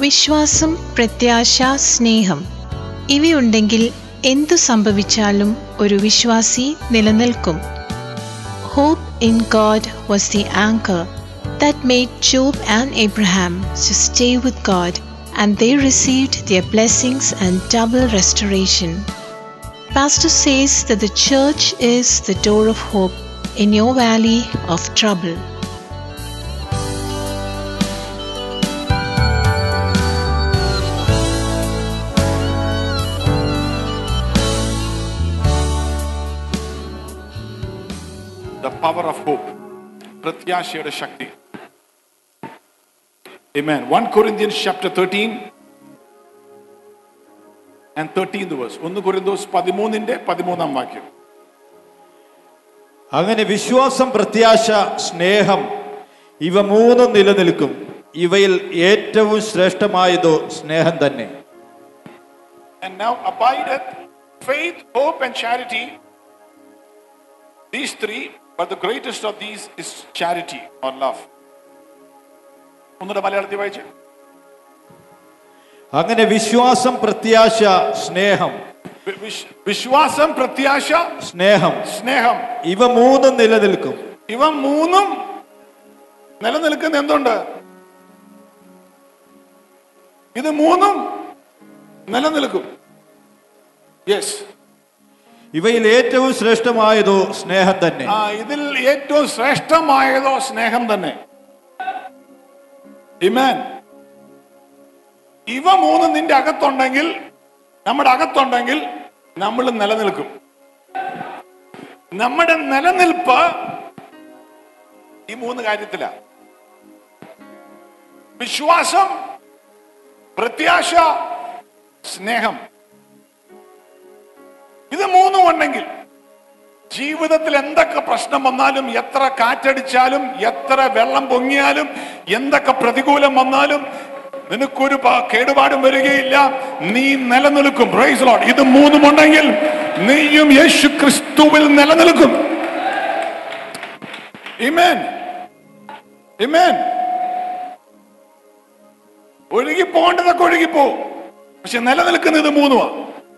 വിശ്വാസം പ്രത്യാശ സ്നേഹം ഇവയുണ്ടെങ്കിൽ എന്തു സംഭവിച്ചാലും ഒരു വിശ്വാസി നിലനിൽക്കും hope in God was the anchor that made Job and Abraham to stay with God, and they received their blessings and double restoration. Pastor says that the church is the door of hope in your valley of trouble. the power of hope പ്രത്യാശയുടെ ശക്തി Amen. 1 Corinthians chapter 13 and 13th verse. 1 കൊരിന്തോസ് പതിമൂന്നിന്റെ പതിമൂന്നാം വാക്യം അങ്ങനെ വിശ്വാസം പ്രത്യാശ സ്നേഹം ഇവ മൂന്നും നിലനിൽക്കും ഇവയിൽ ഏറ്റവും ശ്രേഷ്ഠമായതോ സ്നേഹം തന്നെ And now abideth faith, hope, and charity. These three, but the greatest of these is charity or love. ഒന്നുകൂടെ മലയാളത്തിൽ വായിച്ചു അങ്ങനെ വിശ്വാസം പ്രത്യാശ സ്നേഹം വി- വിശ്- വിശ്വാസം പ്രത്യാശ സ്നേഹം സ്നേഹം ഇവ മൂന്നും നിലനിൽക്കും ഇവ മൂന്നും നിലനിൽക്കുന്ന എന്തുണ്ട് ഇത് മൂന്നും നിലനിൽക്കും യെസ് ഇവയിൽ ഏറ്റവും ശ്രേഷ്ഠമായതോ സ്നേഹം തന്നെ ആ ഇതിൽ ഏറ്റവും ശ്രേഷ്ഠമായതോ സ്നേഹം തന്നെ ഇമാൻ ഇവ മൂന്നും നിന്റെ അകത്തുണ്ടെങ്കിൽ നമ്മുടെ അകത്തുണ്ടെങ്കിൽ നമ്മൾ നിലനിൽക്കും നമ്മുടെ നിലനിൽപ്പ് ഈ മൂന്ന് കാര്യത്തില വിശ്വാസം പ്രത്യാശ സ്നേഹം ഇത് മൂന്നും ഉണ്ടെങ്കിൽ ജീവിതത്തിൽ എന്തൊക്കെ പ്രശ്നം വന്നാലും എത്ര കാറ്റടിച്ചാലും എത്ര വെള്ളം പൊങ്ങിയാലും എന്തൊക്കെ പ്രതികൂലം വന്നാലും നിനക്കൊരു പ- കേടുപാടും വരികയില്ല നീ നിലനിൽക്കും Praise the Lord. ഇത് മൂന്നും ഉണ്ടെങ്കിൽ നീയും യേശു ക്രിസ്തുവിൽ നിലനിൽക്കും Amen. Amen. ഒഴുകി പോകേണ്ടതൊക്കെ ഒഴുകിപ്പോ പക്ഷെ നിലനിൽക്കുന്നത് ഇത് മൂന്നുമാ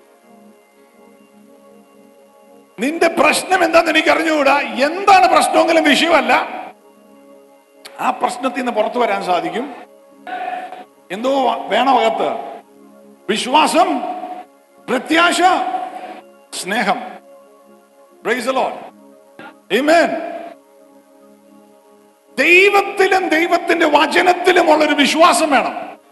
നിന്റെ പ്രശ്നം എന്താന്ന് എനിക്ക് അറിഞ്ഞുകൂടാ എന്താണ് പ്രശ്നമെങ്കിലും വിഷയമല്ല ആ പ്രശ്നത്തിൽ നിന്ന് പുറത്തു വരാൻ സാധിക്കും എന്തോ വേണം അകത്ത് വിശ്വാസം പ്രത്യാശ സ്നേഹം Praise the Lord. Amen. ദൈവത്തിലും ദൈവത്തിന്റെ വചനത്തിലുമുള്ള ഒരു വിശ്വാസം വേണം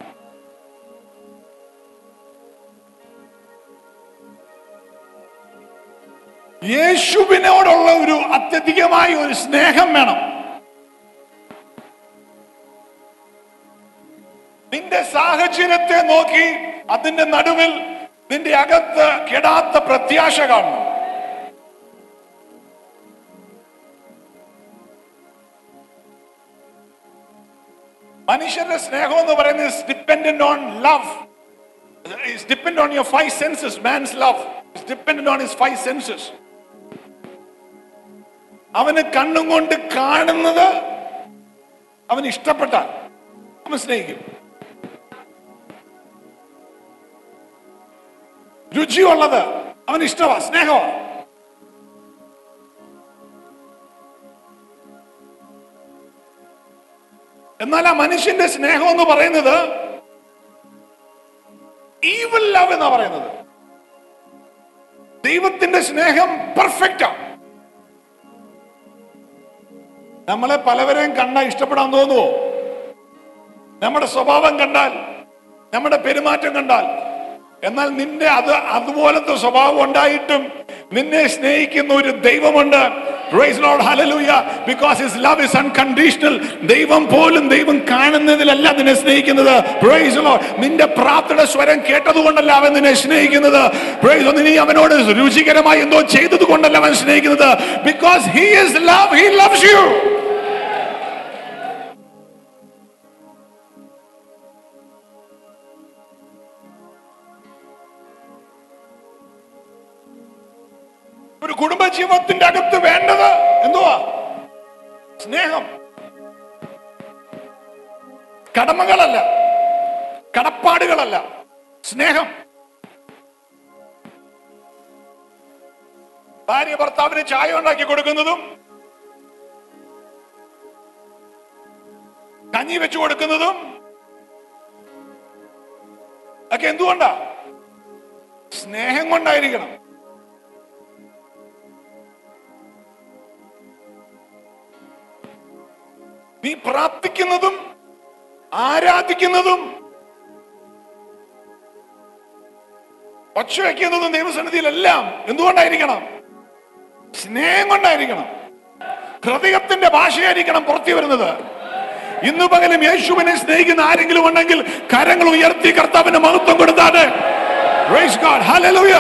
യേശുവിനോടുള്ള ഒരു അത്യധികമായ ഒരു സ്നേഹം വേണം നിന്റെ സാഹചര്യത്തെ നോക്കി അതിന്റെ നടുവിൽ നിന്റെ അകത്ത് കെടാത്ത പ്രത്യാശ കാണണം മനുഷ്യരുടെ സ്നേഹം എന്ന് പറയുന്നത് dependent on love it's depend on your five senses man's love it's dependent on his five senses അവന് കണ്ണും കൊണ്ട് കാണുന്നത് അവന് ഇഷ്ടപ്പെട്ടാൽ അവൻ സ്നേഹിക്കും രുചിയുള്ളത് അവന് ഇഷ്ടമാ സ്നേഹമാണ് എന്നാൽ ആ മനുഷ്യന്റെ സ്നേഹം എന്ന് പറയുന്നത് ഈവൽ ലവ് എന്നാ പറയുന്നത് ദൈവത്തിന്റെ സ്നേഹം പെർഫെക്റ്റാ നമ്മളെ പലവരെയും കണ്ടാൽ ഇഷ്ടപ്പെടാൻ തോന്നുവോ നമ്മുടെ സ്വഭാവം കണ്ടാൽ നമ്മുടെ പെരുമാറ്റം കണ്ടാൽ എന്നാൽ നിന്റെ അത് അതുപോലത്തെ സ്വഭാവം ഉണ്ടായിട്ടും നിന്നെ സ്നേഹിക്കുന്ന ഒരു ദൈവമുണ്ട് Praise Lord, hallelujah. Because his love is unconditional. ദൈവം പോലും ദൈവം കാണുന്നതിലല്ല നിന്നെ സ്നേഹിക്കുന്നത് Praise Lord. നിന്റെ പ്രാർത്ഥന സ്വരം കേട്ടതുകൊണ്ടല്ല അവൻ നിന്നെ സ്നേഹിക്കുന്നത് Praise Lord. നീ അവനോട് രുചികരമായി എന്തോ ചെയ്തത് കൊണ്ടല്ല അവൻ സ്നേഹിക്കുന്നത് because he is love he loves you ഒരു കുടുംബജീവിതത്തിന്റെ അകത്ത് വേണ്ടത് എന്തുവാ സ്നേഹം കടമകളല്ല കടപ്പാടുകളല്ല സ്നേഹം ഭാര്യ ഭർത്താവിന് ചായ ഉണ്ടാക്കി കൊടുക്കുന്നതും കഞ്ഞി വെച്ചു കൊടുക്കുന്നതും ഒക്കെ എന്തുകൊണ്ടാ സ്നേഹം കൊണ്ടായിരിക്കണം നീ പ്രാർത്ഥിക്കുന്നതും ആരാധിക്കുന്നതും ഒച്ച വയ്ക്കുന്നതും ദൈവസന്നിധിയിലെല്ലാം എന്തുകൊണ്ടായിരിക്കണം സ്നേഹം കൊണ്ടായിരിക്കണം ഹൃദയത്തിന്റെ ഭാഷയായിരിക്കണം പുറത്തു വരുന്നത് ഇന്ന് പകലും യേശുവിനെ സ്നേഹിക്കുന്ന ആരെങ്കിലും ഉണ്ടെങ്കിൽ കരങ്ങൾ ഉയർത്തി കർത്താവിന്റെ മഹത്വം കൊടുത്താണ് Praise God. Hallelujah.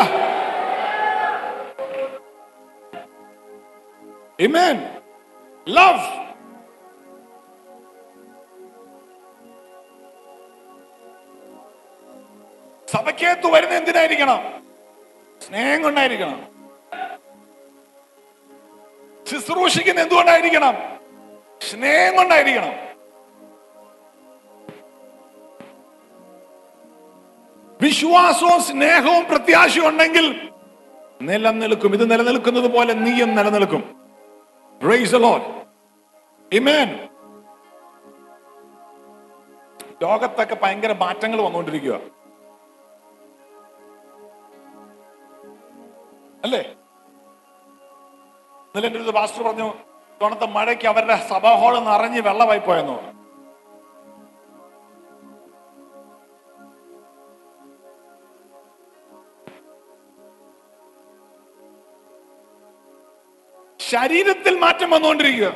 Amen. Love. സഭയ്ക്കകത്ത് വരുന്ന എന്തിനായിരിക്കണം സ്നേഹം കൊണ്ടായിരിക്കണം ശുശ്രൂഷിക്കുന്ന എന്തുകൊണ്ടായിരിക്കണം സ്നേഹം കൊണ്ടായിരിക്കണം വിശ്വാസവും സ്നേഹവും പ്രത്യാശയും ഉണ്ടെങ്കിൽ നിലനിൽക്കും ഇത് നിലനിൽക്കുന്നത് പോലെ നീയും നിലനിൽക്കും Praise the Lord. Amen. ലോകത്തൊക്കെ ഭയങ്കര മാറ്റങ്ങൾ വന്നുകൊണ്ടിരിക്കുക അല്ലേ ഇന്നലെ എൻ്റെ അടുത്ത് പാസ്റ്റർ പറഞ്ഞു ഇത്തവണത്തെ മഴയ്ക്ക് അവരുടെ സഭാ ഹാള് നിറഞ്ഞ് വെള്ളമായി പോയെന്ന് പറഞ്ഞു ശരീരത്തിൽ മാറ്റം വന്നുകൊണ്ടിരിക്കുക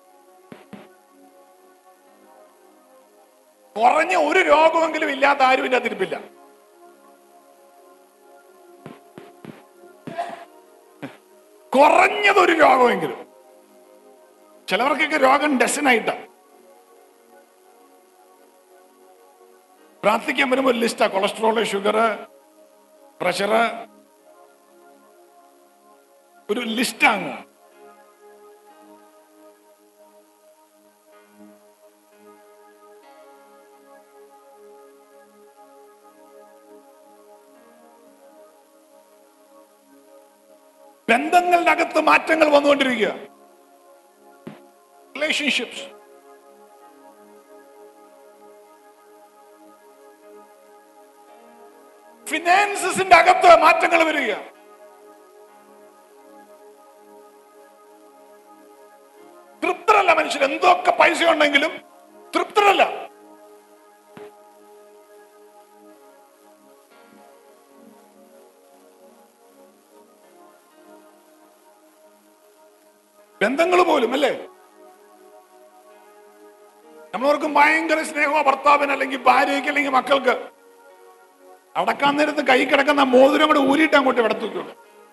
കുറഞ്ഞ ഒരു രോഗമെങ്കിലും ഇല്ലാത്ത ആരും ഇതിന്റെ അതിരിപ്പില്ല കുറഞ്ഞതൊരു രോഗമെങ്കിലും ചിലവർക്കൊക്കെ രോഗം ഡസനായിട്ടാ പ്രാർത്ഥിക്കാൻ വരുമ്പോൾ ഒരു ലിസ്റ്റാ കൊളസ്ട്രോള് ഷുഗർ പ്രഷർ ഒരു ലിസ്റ്റാണ് ബന്ധങ്ങളുടെ അകത്ത് മാറ്റങ്ങൾ വന്നുകൊണ്ടിരിക്കുക റിലേഷൻഷിപ്സ് ഫിനാൻസസിന്റെ അകത്ത് മാറ്റങ്ങൾ വരിക തൃപ്തരല്ല മനുഷ്യർ എന്തൊക്കെ പൈസ ഉണ്ടെങ്കിലും തൃപ്തരല്ല ബന്ധങ്ങൾ പോലും അല്ലേ നമ്മളവർക്കും ഭയങ്കര സ്നേഹമോ ഭർത്താവിന് അല്ലെങ്കിൽ ഭാര്യയ്ക്ക് അല്ലെങ്കിൽ മക്കൾക്ക് അടക്കാൻ നേരത്ത് കൈ കിടക്കുന്ന മോതിരം കൂടെ ഊരിയിട്ട് അങ്ങോട്ട് ഇടത്തേക്കുള്ളൂ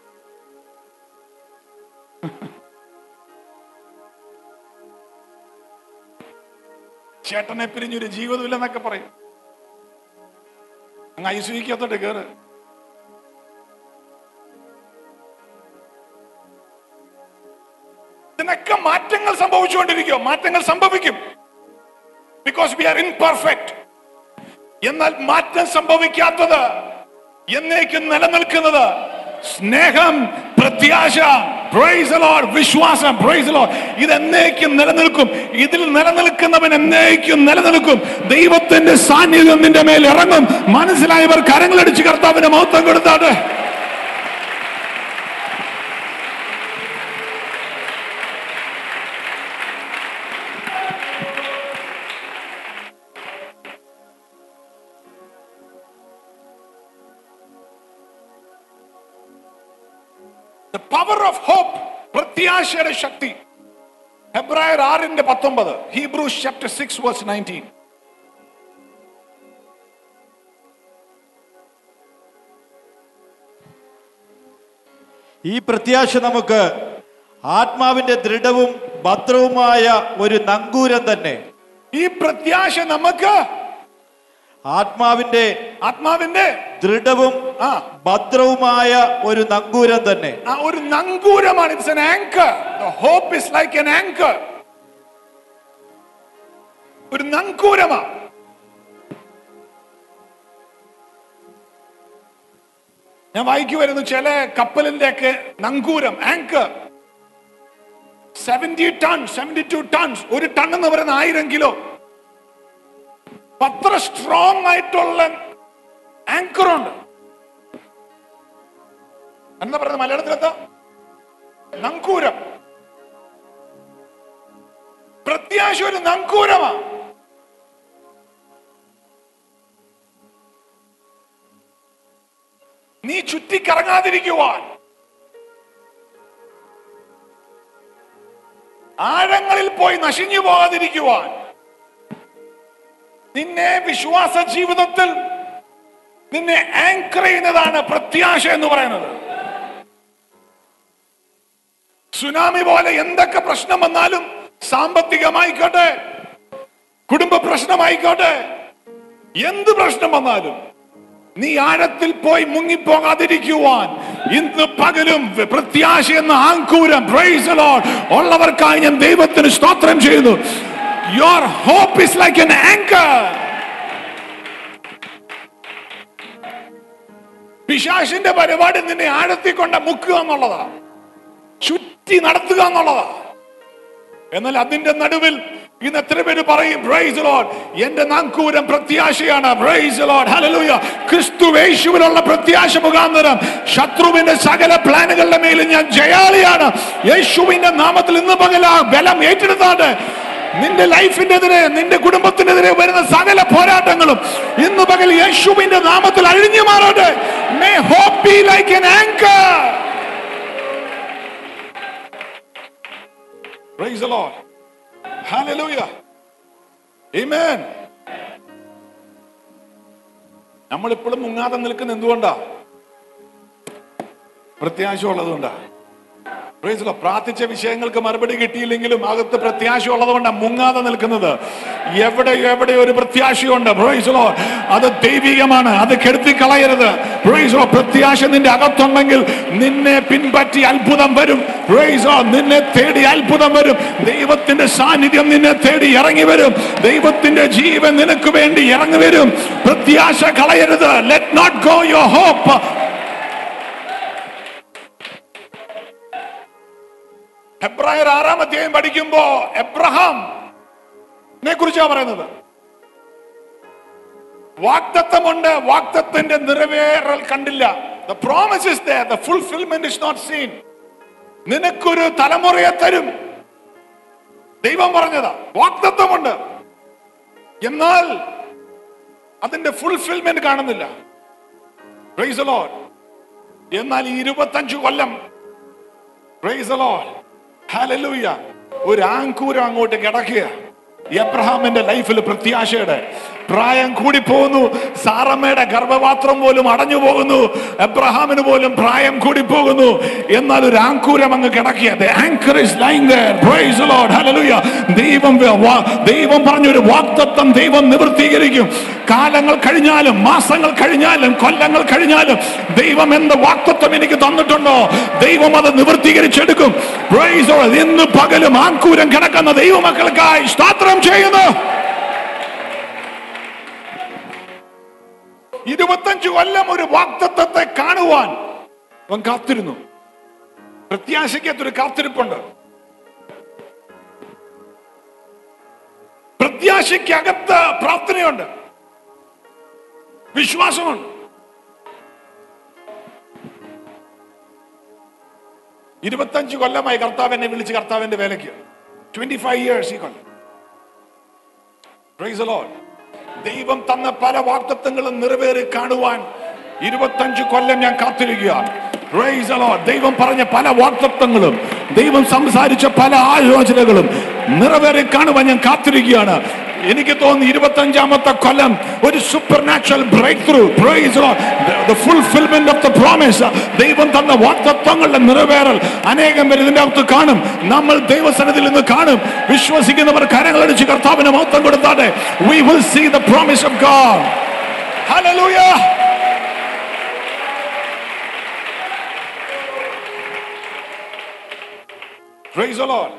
ചേട്ടനെ പിരിഞ്ഞൊരു ജീവിതമില്ലെന്നൊക്കെ പറയും അങ്ങ് ഐശ്വര്യക്കത്തോട്ട് കയറ് ഇതിനൊക്കെ മാറ്റങ്ങൾ സംഭവിച്ചുകൊണ്ടിരിക്കുക മാറ്റങ്ങൾ സംഭവിക്കും ബിക്കോസ് വി ആർ ഇൻപെർഫെക്റ്റ് എന്നാൽ മാറ്റം സംഭവിക്കാത്തത് എന്നേക്കും നിലനിൽക്കുന്നത് സ്നേഹം പ്രത്യാശ praise the Lord, വിശ്വാസം praise the Lord. ഇത് എന്നേക്കും നിലനിൽക്കും ഇതിൽ നിലനിൽക്കുന്നവൻ എന്നേക്കും നിലനിൽക്കും ദൈവത്തിന്റെ സാന്നിധ്യം നിന്റെ മേൽ ഇറങ്ങും മനസ്സിലായവർ കരങ്ങളടിച്ച് കർത്താവിന്റെ മഹത്വം കൊടുത്താട്ട് The power of hope പ്രത്യാശയുടെ ശക്തി ഹെബ്രായർ ആറിന്റെ പത്തൊമ്പത് Hebrews chapter six verse nineteen ഈ പ്രത്യാശ നമുക്ക് ആത്മാവിന്റെ ദൃഢവും ഭദ്രവുമായ ഒരു നങ്കൂരം തന്നെ ഈ പ്രത്യാശ നമുക്ക് ആത്മാവിന്റെ ആത്മാവിന്റെ ദൃഢവും ആ ഭദ്രവുമായ ഒരു നങ്കൂരം തന്നെ ആ ഒരു നങ്കൂരമാണ് it's an anchor the hope is like an anchor ഒരു നങ്കൂരമാ ഞാൻ വായിക്കുമായിരുന്നു ചില കപ്പലിന്റെ ഒക്കെ നങ്കൂരം anchor seventy ton seventy two tons ഒരു ടൺ എന്ന് പറയുന്ന ആയിരം കിലോ അത്ര സ്ട്രോങ് ആയിട്ടുള്ള ആങ്കറുണ്ട് എന്താ പറയുന്നത് മലയാളത്തിൽ എന്താ നങ്കൂരം പ്രത്യാശ ഒരു നങ്കൂരമാ നീ ചുറ്റിക്കറങ്ങാതിരിക്കുവാൻ ആഴങ്ങളിൽ പോയി നശിഞ്ഞു പോകാതിരിക്കുവാൻ നിന്നെ വിശ്വാസ ജീവിതത്തിൽ നിന്നെ ആങ്കർ ചെയ്യുന്നതാണ് പ്രത്യാശ എന്ന് പറയുന്നത് സുനാമി പോലെ എന്തൊക്കെ പ്രശ്നം വന്നാലും സാമ്പത്തികമായിക്കോട്ടെ കുടുംബ പ്രശ്നമായിക്കോട്ടെ എന്ത് പ്രശ്നം വന്നാലും നീ ആഴത്തിൽ പോയി മുങ്ങിപ്പോകാതിരിക്കുവാൻ ഇന്ന് പകലും പ്രത്യാശ എന്ന ആങ്കൂരം praise the Lord, ഉള്ളവർക്കായി ഞാൻ ദൈവത്തിന് സ്തോത്രം ചെയ്യുന്നു your hope is like an anchor പിശാശിന്റെ പരിപാടി നിന്നെ ആഴത്തിൽ കൊണ്ട് മുക്കുക എന്നുള്ളതാ ചുറ്റി നടത്തുക എന്നുള്ളതാ എന്നാൽ അതിന്റെ നടുവിൽ ഇന്ന് എത്ര പേര് പറയും പ്രൈസ് ലോഡ് എന്റെ നാങ്കൂരം പ്രത്യാശയാണ് പ്രൈസ് ലോഡ് ഹല്ലേലൂയ ക്രിസ്തു യേശുവിലുള്ള പ്രത്യാശ മുഖാന്തരം ശത്രുവിന്റെ സകല പ്ലാനുകളുടെ മേലും ഞാൻ ജയാളിയാണ് യേശുവിന്റെ നാമത്തിൽ ഇന്ന് പകല ബലം ഏറ്റെടുത്താണ്ട് നിന്റെ ലൈഫിനെതിരെ നിന്റെ കുടുംബത്തിനെതിരെ വരുന്ന സകല പോരാട്ടങ്ങളും ഇന്ന് പകൽ യേശുവിന്റെ നാമത്തിൽ അഴിഞ്ഞു മാറട്ടെ may hope be like an anchor Praise the Lord. Hallelujah. Amen. നമ്മൾ ഇപ്പോഴും മുങ്ങാതെ നിൽക്കുന്ന എന്തുകൊണ്ടാ പ്രത്യാശ ഉള്ളതുകൊണ്ടാ Praise the Lord. പ്രാർത്ഥിച്ച വിഷയങ്ങൾക്ക് മറുപടി കിട്ടിയില്ലെങ്കിലും അകത്ത് പ്രത്യാശ ഉള്ളതുകൊണ്ടാണ് മുങ്ങാതെ നിൽക്കുന്നത് എവിടെ എവിടെ ഒരു പ്രത്യാശയുണ്ട് Praise the Lord. അത് ദൈവികമാണ് അത് കെടുത്തി കളയരുത് Praise the Lord. പ്രത്യാശ നിന്റെ അകത്തുണ്ടെങ്കിൽ നിന്നെ പിൻപറ്റി അത്ഭുതം വരും Praise the Lord. നിന്നെ തേടി അത്ഭുതം വരും ദൈവത്തിന്റെ സാന്നിധ്യം നിന്നെ തേടി ഇറങ്ങി വരും ദൈവത്തിന്റെ ജീവൻ നിനക്ക് വേണ്ടി ഇറങ്ങി വരും പ്രത്യാശ കളയരുത് let not go your hope എബ്രായർ ആറാം അധ്യായം പഠിക്കുമ്പോ എബ്രഹാം കുറിച്ചാ പറയുന്നത് വാക്തത്വമുണ്ട് വാക്തത്വന്റെ നിറവേറൽ കണ്ടില്ല the promise is there the fulfillment is not seen നിനക്കൊരു തലമുറയെ തരും ദൈവം പറഞ്ഞതാ വാക്തത്വമുണ്ട് എന്നാൽ അതിന്റെ ഫുൾഫിൽമെന്റ് കാണുന്നില്ല Praise the Lord. എന്നാൽ ഈ ഇരുപത്തഞ്ചു കൊല്ലം Praise the Lord. Hallelujah. ഒരു ആങ്കൂരം അങ്ങോട്ട് കിടക്കുക എബ്രഹാമിന്റെ ലൈഫിൽ പ്രത്യാശയുടെ പ്രായം കൂടി പോകുന്നു സാറമ്മയുടെ ഗർഭപാത്രം പോലും അടഞ്ഞു പോകുന്നു എബ്രഹാമിന് പോലും പ്രായം കൂടി പോകുന്നു എന്നാൽ ഒരു ആങ്കൂരം അങ്ങ് കിടക്കുക The anchor is lying there. Praise the Lord. Hallelujah. ദൈവം വ- ദൈവം പറഞ്ഞൊരു വാക്തത്വം ദൈവം നിവൃത്തീകരിക്കും കാലങ്ങൾ കഴിഞ്ഞാലും മാസങ്ങൾ കഴിഞ്ഞാലും കൊല്ലങ്ങൾ കഴിഞ്ഞാലും ദൈവം എന്ത് വാക്തത്വം എനിക്ക് തന്നിട്ടുണ്ടോ ദൈവം അത് നിവൃത്തീകരിച്ചെടുക്കും Praise the Lord. ഇന്ന് പകലും ആങ്കൂരം കിടക്കുന്ന ദൈവമക്കൾക്കായി സ്തോത്രം ചെയ്യുന്നു ഇരുപത്തഞ്ചു കൊല്ലം ഒരു വാക്തത്വത്തെ കാണുവാൻ അവൻ കാത്തിരുന്നു പ്രത്യാശയ്ക്കകത്തൊരു കാത്തിരിപ്പുണ്ട് പ്രത്യാശയ്ക്കകത്ത് പ്രാർത്ഥനയുണ്ട് വിശ്വാസമുണ്ട് ഇരുപത്തഞ്ച് കൊല്ലമായി കർത്താവ് എന്നെ വിളിച്ച് കർത്താവിന്റെ വേലയ്ക്ക് ട്വന്റി ഫൈവ് ഇയേഴ്സ് ഈ കൊല്ലം Praise the Lord. ദൈവം തന്ന പല വാക്തത്വങ്ങളും നിറവേറി കാണുവാൻ ഇരുപത്തഞ്ച് കൊല്ലം ഞാൻ കാത്തിരിക്കുകയാണ് Praise the Lord. ദൈവം പറഞ്ഞ പല വാക്തത്വങ്ങളും ദൈവം സംസാരിച്ച പല ആലോചനകളും നിറവേറി കാണുവാൻ ഞാൻ കാത്തിരിക്കുകയാണ് എനിക്ക് തോന്നുന്നു ഇരുപത്തഞ്ചാമത്തെ കൊല്ലം ഒരു supernatural breakthrough fulfillment of the promise ദൈവം തന്ന വാക്തത്വങ്ങളുടെ നിറവേറൽ അനേകം പേര് ഇതിന്റെ അകത്ത് കാണും നമ്മൾ ദൈവസനത്തിൽ നിന്ന് കാണും വിശ്വസിക്കുന്നവർ കരങ്ങളടിച്ച് കർത്താവിന് മഹത്വം കൊടുത്താട്ടെ we will see the promise of God hallelujah praise the lord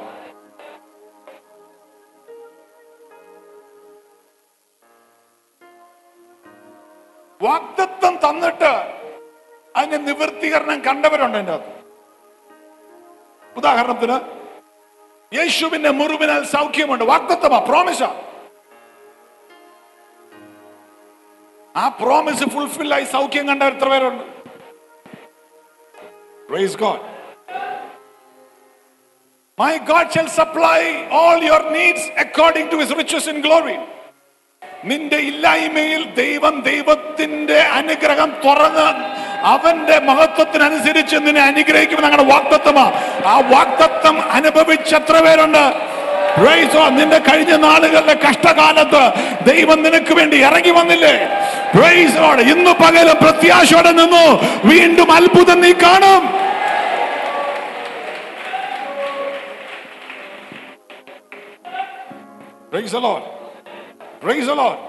വാഗ്ദത്തം തന്നിട്ട് അത് അതിന്റെ നിവൃത്തീകരണം കണ്ടവരുണ്ട് എൻ്റെ അകത്ത് ഉദാഹരണത്തിന് യേശുവിന്റെ മുറിവിനാൽ സൗഖ്യമുണ്ട് വാക്തത്വമാ പ്രോമിസാ ആ പ്രോമിസ് ഫുൾഫിൽ ആയി സൗഖ്യം കണ്ട എത്ര പേരുണ്ട് Praise God. My God shall supply all your needs according to his riches in glory. നിന്റെ ഇല്ലായ്മയിൽ ദൈവം ദൈവത്തിന്റെ അനുഗ്രഹം തുറന്ന് അവന്റെ മഹത്വത്തിനനുസരിച്ച് നിന്നെ അനുഗ്രഹിക്കുമെന്ന് ഞങ്ങളുടെ വാക്തത്വമാ ആ വാക്തത്വം അനുഭവിച്ച എത്ര പേരുണ്ട് Praise God. നിന്റെ കഴിഞ്ഞ നാളുകളിലെ കഷ്ടകാലത്ത് ദൈവം നിനക്ക് വേണ്ടി ഇറങ്ങി വന്നില്ലേ Praise God. ഇന്ന് പകലും പ്രത്യാശയോടെ നിന്നു വീണ്ടും അത്ഭുതം നീ കാണും Praise the Lord. Praise the Lord.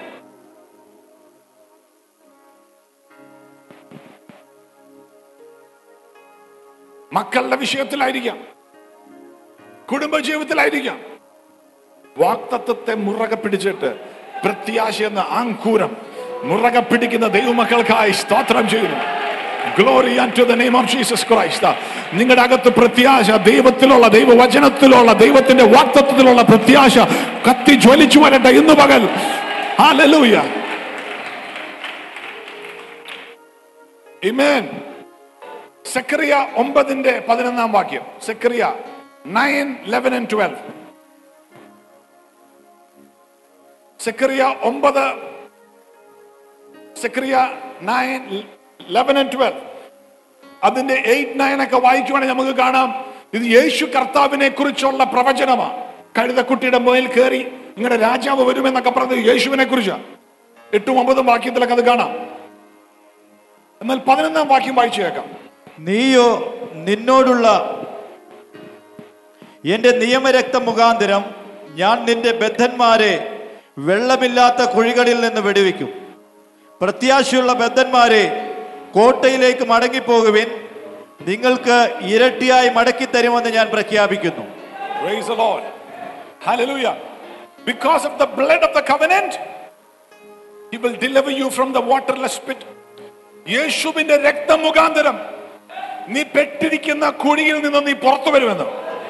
മക്കളുടെ വിഷയത്തിലായിരിക്കാം കുടുംബജീവിതത്തിലായിരിക്കാം വാക്തത്വത്തെ മുറകെ പിടിച്ചിട്ട് പ്രത്യാശ എന്ന ആങ്കൂരം മുറകെ പിടിക്കുന്ന ദൈവമക്കൾക്കായി സ്തോത്രം ചെയ്യുന്നു glory to the name of Jesus Christ നിങ്ങളുടെ അകത്ത് പ്രത്യാശ ദൈവത്തിലുള്ള ദൈവവചനത്തിലുള്ള ദൈവത്തിന്റെ വാക്തത്വത്തിലുള്ള പ്രത്യാശ കത്തി ജ്വലിച്ചു വരട്ടെ ഇന്ന് പകൽ ഹല്ലേലൂയ Amen. സെക്രിയ ഒമ്പതിന്റെ പതിനൊന്നാം വാക്യം Zechariah nine eleven and twelve Zechariah ഒമ്പത് Zechariah nine eleven and twelve അതിന്റെ എയ്റ്റ് നയൻ ഒക്കെ വായിക്കുവാണെങ്കിൽ നമുക്ക് കാണാം ഇത് യേശു കർത്താവിനെ കുറിച്ചുള്ള പ്രവചനമാണ് കഴുതക്കുട്ടിയുടെ മേൽ കയറി നിങ്ങളുടെ രാജാവ് വരുമെന്നൊക്കെ പറഞ്ഞത് യേശുവിനെ കുറിച്ചാണ് എട്ടും ഒമ്പതും വാക്യത്തിലൊക്കെ അത് കാണാം എന്നാൽ പതിനൊന്നാം വാക്യം വായിച്ചു കേൾക്കാം നീയോ നിന്നോടുള്ള എന്റെ നിയമരക്ത മുഖാന്തരം ഞാൻ നിന്റെ ബദ്ധന്മാരെ വെള്ളമില്ലാത്ത കുഴികളിൽ നിന്ന് വെടിവെക്കും പ്രത്യാശയുള്ള ബദ്ധന്മാരെ കോട്ടയിലേക്ക് മടങ്ങിപ്പോകുവിൻ നിങ്ങൾക്ക് ഇരട്ടിയായി മടക്കി തരുമെന്ന് ഞാൻ പ്രഖ്യാപിക്കുന്നു Praise the Lord. Hallelujah. Because of the blood of the covenant, He will deliver you from the waterless pit. യേശുവിന്റെ രക്തം മുഖാന്തരം നീ പെട്ടിരിക്കുന്ന കുഴിയിൽ നിന്ന് നീ പുറത്തു വരുമെന്ന്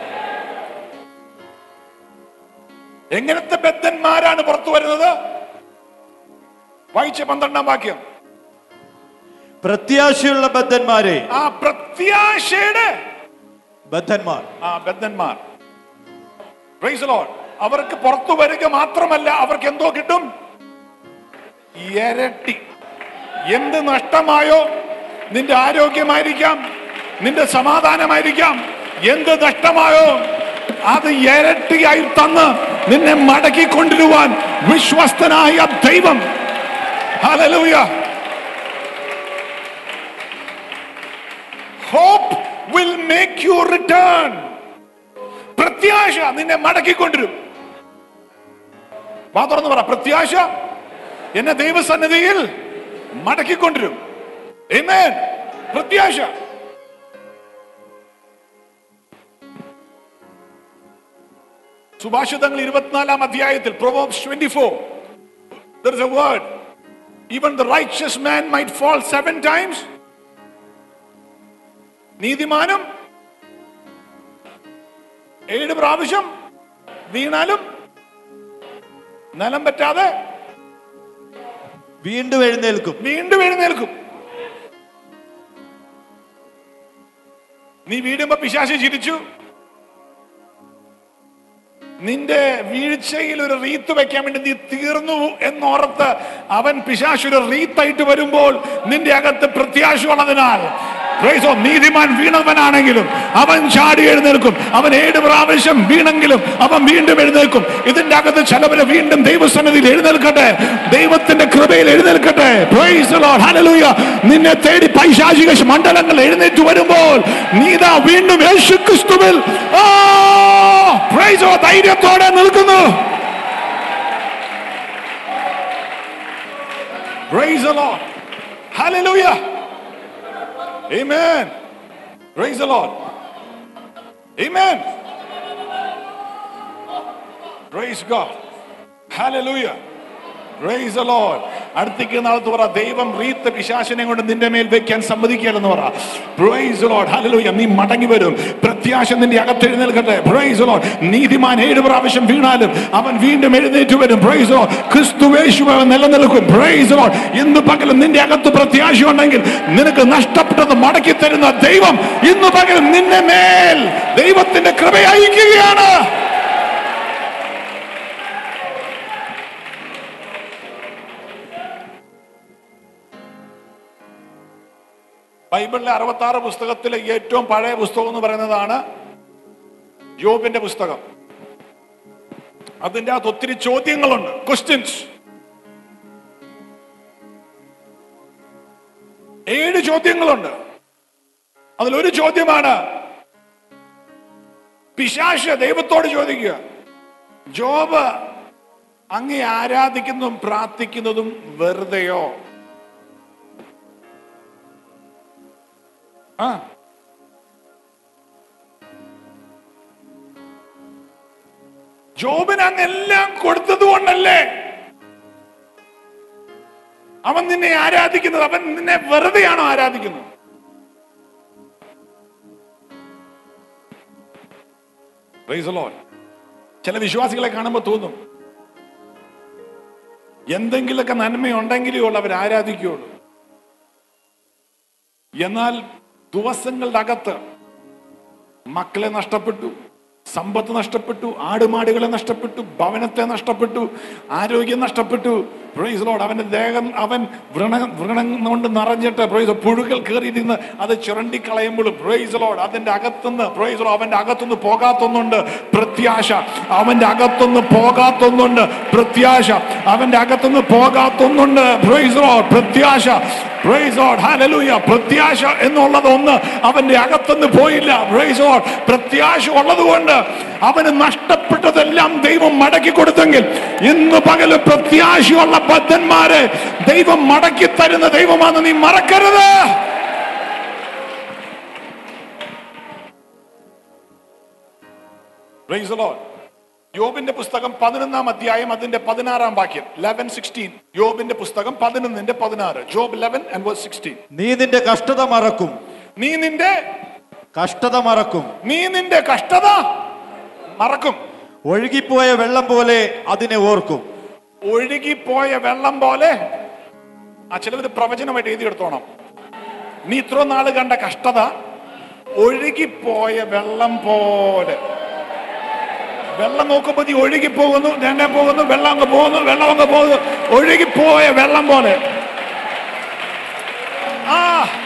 എങ്ങനത്തെ ബദ്ധന്മാരാണ് പുറത്തു വരുന്നത് വായിച്ച പന്ത്രണ്ടാം വാക്യം പ്രത്യാശയുള്ള ബദ്ധന്മാരെ ആ പ്രത്യാശയുടെ ബദ്ധന്മാർ ആ ബദ്ധന്മാർ Praise the Lord. അവർക്ക് പുറത്തു വരിക മാത്രമല്ല അവർക്ക് എന്തോ കിട്ടും ഇരട്ടി എന്ത് നഷ്ടമായോ നിന്റെ ആരോഗ്യമായിരിക്കാം നിന്റെ സമാധാനമായിരിക്കാം എന്ത് നഷ്ടമായോ അത് ഇരട്ടിയായി തന്ന് നിന്നെ മടക്കി കൊണ്ടുവരുവാൻ വിശ്വസ്തനായ ദൈവം hallelujah hope will make you return പ്രത്യാശ നിന്നെ മടക്കിക്കൊണ്ടിരും വാ തുറന്ന് പറ പ്രത്യാശ എന്നെ ദൈവസന്നിധിയിൽ മടക്കിക്കൊണ്ടിരും Amen. പ്രത്യാശ സുഭാഷിതങ്ങൾ ഇരുപത്തിനാലാം അധ്യായത്തിൽ Proverbs 24 there is a word even the righteous man might fall seven times നീതിമാനും ഏഴ് പ്രാവശ്യം വീണാലും നിലം പറ്റാതെ വീണ്ടും എഴുന്നേൽക്കും വീണ്ടും എഴുന്നേൽക്കും നീ വീടുമ്പോ പിശാശി ചിരിച്ചു നിന്റെ വീഴ്ചയിൽ ഒരു റീത്ത് വെക്കാൻ വേണ്ടി നീ തീർന്നു എന്നോർത്ത് അവൻ പിശാശ് ഒരു റീത്തായിട്ട് വരുമ്പോൾ നിന്റെ അകത്ത് പ്രത്യാശ ഉള്ളതിനാൽ Praise God. നീതിമാൻ വീണവനാണെങ്കിലും അവൻ ചാടി എഴുന്നേൽക്കും അവൻ ഏഴ് പ്രാവശ്യം വീണെങ്കിലും അവൻ വീണ്ടും എഴുന്നേൽക്കും ഇതിന്റെ അകത്ത് ചിലവര് വീണ്ടും ദൈവസന്നിധിയിൽ എഴുന്നേൽക്കട്ടെ ദൈവത്തിന്റെ കൃപയിൽ എഴുന്നേൽക്കട്ടെ Praise the Lord. Hallelujah. നിന്നെ തേടി പൈശാചിക മണ്ഡലങ്ങൾ എഴുന്നേറ്റ് വരുമ്പോൾ നീതാ വീണ്ടും യേശു ക്രിസ്തുവിൽ ആ, praise the Lord. ധൈര്യത്തോടെ നിൽക്കുന്നു Praise the Lord. Hallelujah. Amen. Praise the Lord. Amen. Praise God. Hallelujah. Praise the Lord. അടുത്തേക്ക് നാളത്ത് പറ ദൈവം റീത്ത പിശാശിനെ കൊണ്ട് നിന്റെ മേൽ വെക്കാൻ സമ്മതിക്കലെന്ന് പറ പ്രൈസ് ലോഡ് ഹല്ലേലൂയ നീ മടങ്ങി വരും പ്രത്യാശ നിന്റെ അകത്ത് എഴുന്നേൽക്കട്ടെ പ്രൈസ് ലോഡ് നീതിമാൻ ഏഴ് പ്രാവശ്യം വീണാലും അവൻ വീണ്ടും എഴുന്നേറ്റ് വരും പ്രൈസ് ലോഡ് ക്രിസ്തുവേശു അവൻ നിലനിൽക്കും പ്രൈസ് ലോഡ് ഇന്ന് പകലും നിന്റെ അകത്ത് പ്രത്യാശ ഉണ്ടെങ്കിൽ നിനക്ക് നഷ്ടപ്പെട്ടത് മടക്കി തരുന്ന ദൈവം ഇന്ന് പകലും നിന്റെ മേൽ ദൈവത്തിന്റെ കൃപ അയക്കുകയാണ് ബൈബിളിലെ അറുപത്തി ആറ് പുസ്തകത്തിലെ ഏറ്റവും പഴയ പുസ്തകം എന്ന് പറയുന്നതാണ് യോബിന്റെ പുസ്തകം അതിന്റെ അകത്ത് ഒത്തിരി ചോദ്യങ്ങളുണ്ട് ക്വസ്റ്റ്യൻസ് ഏഴ് ചോദ്യങ്ങളുണ്ട് അതിലൊരു ചോദ്യമാണ് പിശാശ ദൈവത്തോട് ചോദിക്കുക ജോബ് അങ്ങേ ആരാധിക്കുന്നതും പ്രാർത്ഥിക്കുന്നതും വെറുതെയോ ആ ജോബിന് അങ്ങ് എല്ലാം കൊടുത്തത് കൊണ്ടല്ലേ അവൻ നിന്നെ ആരാധിക്കുന്നത് അവൻ നിന്നെ വെറുതെയാണോ ആരാധിക്കുന്നത് Praise the Lord. ചില വിശ്വാസികളെ കാണുമ്പോൾ തോന്നും എന്തെങ്കിലുമൊക്കെ നന്മയുണ്ടെങ്കിലേ ഉള്ളൂ അവർ ആരാധിക്കുകയുള്ളൂ എന്നാൽ ദിവസങ്ങളുടെ അകത്ത് മക്കളെ നഷ്ടപ്പെട്ടു സമ്പത്ത് നഷ്ടപ്പെട്ടു ആടുമാടുകളെ നഷ്ടപ്പെട്ടു ഭവനത്തെ നഷ്ടപ്പെട്ടു ആരോഗ്യം നഷ്ടപ്പെട്ടു പ്രൈസ് ലോഡ് അവന്റെ ദേഹം അവൻ വ്രണ വ്രണം കൊണ്ട് നിറഞ്ഞിട്ട് പ്രൈസ് പുഴുകൾ കയറിയിരുന്ന് അത് ചുരണ്ടി കളയുമ്പോൾ പ്രൈസ് ലോഡ് അതിന്റെ അകത്തുനിന്ന് പ്രൈസ് ലോഡ് അവന്റെ അകത്തുനിന്ന് പോകാത്തൊന്നുണ്ട് പ്രത്യാശ അവന്റെ അകത്തുനിന്ന് പോകാത്തൊന്നുണ്ട് പ്രത്യാശ അവന്റെ അകത്തുനിന്ന് പോകാത്തൊന്നുണ്ട് പ്രൈസ് ലോഡ് പ്രത്യാശ പ്രൈസ് ലോഡ് ഹല്ലേലൂയ പ്രത്യാശ എന്നുള്ളത് ഒന്ന് അവന്റെ അകത്തുനിന്ന് പോയില്ല പ്രൈസ് ലോഡ് പ്രത്യാശ ഉള്ളത് കൊണ്ട് അവന് നഷ്ടപ്പെട്ടതെല്ലാം ദൈവം മടക്കി കൊടുത്തെങ്കിൽ ഇന്ന് പകല് പ്രത്യാശയുള്ള ബദ്ധന്മാരെ ദൈവം മടക്കി തരുന്ന ദൈവമാണെന്ന് നീ മറക്കരുത് Praise the Lord. യോബിന്റെ പുസ്തകം പതിനൊന്നാം അധ്യായം അതിന്റെ പതിനാറാം വാക്യം ലെവൻ സിക്സ്റ്റീൻ യോബിന്റെ പുസ്തകം പതിനൊന്നിന്റെ പതിനാറ് Job eleven and verse sixteen നീ നിന്റെ കഷ്ടത മറക്കും നീ നിന്റെ കഷ്ടത മറക്കും നീ നിന്റെ കഷ്ടത മറക്കും ഒഴുകിപ്പോയ വെള്ളം പോലെ അതിനെ ഓർക്കും ഒഴുകിപ്പോയ വെള്ളം പോലെ ആ ചിലവര് പ്രവചനമായിട്ട് എഴുതിയെടുത്തോണം നീ ഇത്ര നാള് കണ്ട കഷ്ടത ഒഴുകിപ്പോയ വെള്ളം പോലെ വെള്ളം നോക്കുമ്പോ നീ ഒഴുകിപ്പോകുന്നു ഞാൻ പോകുന്നു വെള്ളം അങ്ങ് പോകുന്നു വെള്ളം അങ്ങ് പോകുന്നു ഒഴുകിപ്പോയ വെള്ളം പോലെ ആ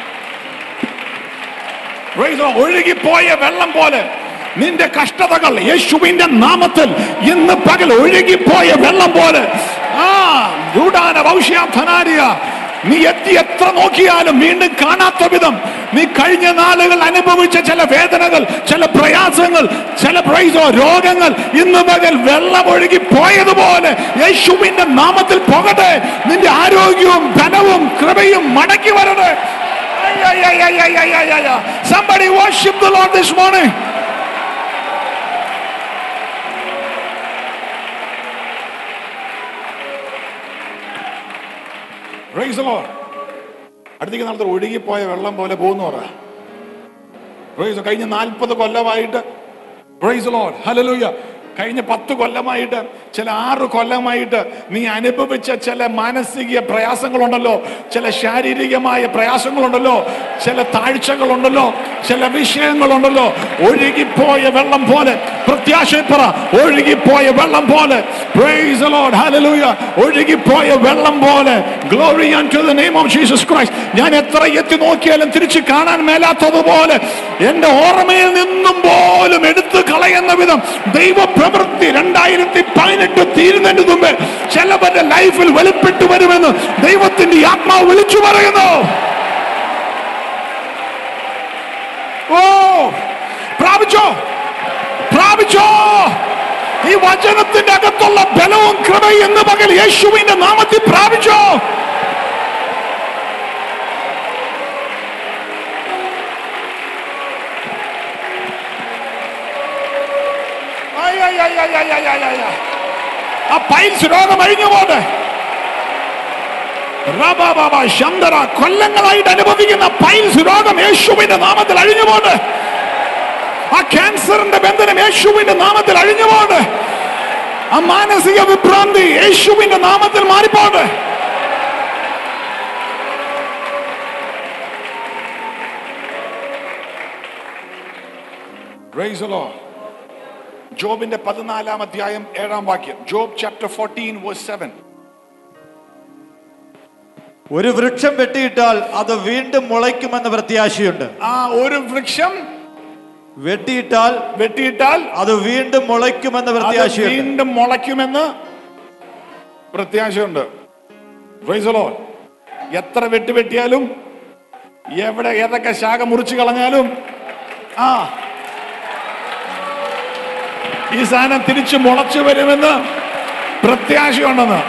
Praise the Lord. ഒഴുകിപ്പോയ വെള്ളം പോലെ നിന്റെ കഷ്ടതകൾ യേശുവിന്റെ നാമത്തിൽ ഇന്ന് പകൽ ഒഴുകിപ്പോയ വെള്ളം പോലെ ആ ചൂടാന ഭൗഷ്യാധനാരിയ നീ എത്തി എത്ര നോക്കിയാലും വീണ്ടും കാണാത്ത വിധം നീ കഴിഞ്ഞ നാളുകൾ അനുഭവിച്ച ചില വേദനകൾ ചില പ്രയാസങ്ങൾ ചില പ്രൈസോ രോഗങ്ങൾ ഇന്ന് പകൽ വെള്ളം ഒഴുകി പോയതുപോലെ യേശുവിന്റെ നാമത്തിൽ പോകട്ടെ നിന്റെ ആരോഗ്യവും ധനവും കൃപയും മടക്കി വരട്ടെ Ay, ay, ay, ay, ay, ay, ay, ay, ay. Somebody worship the Lord this morning. Praise the Lord. അടുത്തേക്ക് നാളത്തെ ഒഴുകിപ്പോയ വെള്ളം പോലെ പോകുന്നു പറ Praise the- കഴിഞ്ഞ നാൽപ്പത് കൊല്ലമായിട്ട് പ്രൈസ് ലോഡ് ഹലലൂയ കഴിഞ്ഞ പത്ത് കൊല്ലമായിട്ട് ചില ആറ് കൊല്ലമായിട്ട് നീ അനുഭവിച്ച ചില മാനസിക പ്രയാസങ്ങളുണ്ടല്ലോ ചില ശാരീരികമായ പ്രയാസങ്ങളുണ്ടല്ലോ ചില താഴ്ചകളുണ്ടല്ലോ ചില വിഷയങ്ങളുണ്ടല്ലോ ഒഴുകിപ്പോയ വെള്ളം പോലെ പ്രത്യാശ പറ ഒഴുകിപ്പോയ വെള്ളം പോലെ പ്രൈസ് the Lord hallelujah ഒഴുകിപ്പോയ വെള്ളം പോലെ glory unto the name of Jesus Christ ഞാൻ എത്ര എത്തി നോക്കിയാലും തിരിച്ചു കാണാൻ മേലാത്തതുപോലെ എന്റെ ഓർമ്മയിൽ നിന്നും പോലും എടുത്തു കളയുന്ന വിധം ദൈവ പ്രവൃത്തി രണ്ടായിരത്തി പതിനെട്ട് തീരുന്നതിന് മുമ്പ് ചിലവരുടെ ലൈഫിൽ വെളിപ്പെട്ടു വരുമെന്ന് ദൈവത്തിന്റെ ഈ ആത്മാവ് വിളിച്ചു പറയുന്നു ഓ പ്രാപിച്ചോ പ്രാപിച്ചോ ഈ വചനത്തിന്റെ അകത്തുള്ള ബലവും കൃപയും എന്ന് പകൽ യേശുവിന്റെ നാമത്തിൽ പ്രാപിച്ചോ ആയ് ആയ് ആയ് ആയ് ആയ് ആയ് ആയ് ആയ്. ആ പൈൽസ് രോഗം അഴിഞ്ഞു പോട്ടെ റബബബ ശന്തര കൊല്ലങ്ങളായിട്ട് അനുഭവിക്കുന്ന പൈൽസ് രോഗം യേശുവിന്റെ നാമത്തിൽ അഴിഞ്ഞുപോണ്ട് ആ ക്യാൻസറിന്റെ ബന്ധനം യേശുവിന്റെ നാമത്തിൽ അഴിഞ്ഞുപോണ്ട് ആ മാനസിക വിഭ്രാന്തി യേശുവിന്റെ നാമത്തിൽ മാറിപ്പോണ്ട് Praise the Lord. ജോബിന്റെ പതിനാലാം അധ്യായം ഏഴാം വാക്യം Job chapter fourteen verse seven ഒരു വൃക്ഷം വെട്ടിയിട്ടാൽ അത് വീണ്ടും മുളയ്ക്കുമെന്ന് പ്രത്യാശയുണ്ട് ആ ഒരു വൃക്ഷം വെട്ടിയിട്ടാൽ വെട്ടിയിട്ടാൽ അത് വീണ്ടും മുളയ്ക്കുമെന്ന് അത് പ്രത്യാശയുണ്ട് വീണ്ടും മുളയ്ക്കുമെന്ന് പ്രത്യാശയുണ്ട് Praise the Lord. എത്ര വെട്ടി വെട്ടിയാലും എവിടെ ഏതൊക്കെ ശാഖ മുറിച്ചു കളഞ്ഞാലും ആ ഈ സാധനം തിരിച്ചു മുളച്ചു വരുമെന്ന് പ്രത്യാശയുണ്ടെന്ന്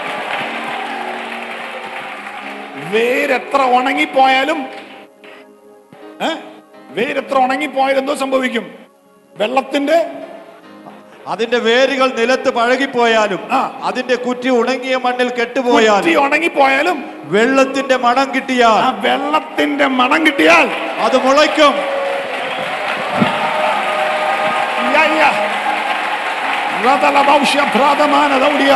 വേരെത്ര ഉണങ്ങിപ്പോയാലും ഏ? വേരെത്ര ഉണങ്ങിപ്പോയാലും എന്തോ സംഭവിക്കും വെള്ളത്തിന്റെ അതിന്റെ വേരുകൾ നിലത്ത് പഴകിപ്പോയാലും ആ. അതിന്റെ കുറ്റി ഉണങ്ങിയ മണ്ണിൽ കുറ്റി കെട്ടുപോയാലും ഉണങ്ങിപ്പോയാലും വെള്ളത്തിന്റെ മണം കിട്ടിയാൽ ആ വെള്ളത്തിന്റെ മണം കിട്ടിയാൽ അത് മുളയ്ക്കും യാ, യാ. റതലഭൗഷ്യ ഭ്രാതമാനദൗഢ്യ.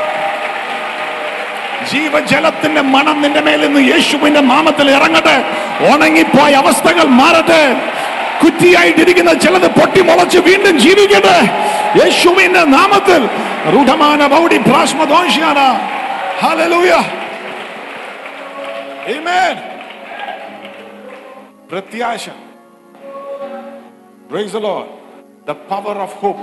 ജീവജലത്തിന്റെ മണം നിന്റെ മേൽ നിന്ന് യേശുവിന്റെ നാമത്തിൽ ഇറങ്ങട്ടെ ഉണങ്ങിപ്പോയ അവസ്ഥകൾ മാറട്ടെ കുറ്റിയായിട്ടിരിക്കുന്ന ചിലത് പൊട്ടി മുളച്ച് വീണ്ടും ജീവിക്കട്ടെ യേശുവിന്റെ നാമത്തിൽ റുഢമാന ബൗഡി ഭ്രാഷ്മദോഷ്യാന ഹല്ലേലൂയ ആമേൻ പ്രത്യാശ Praise the Lord. The power of hope.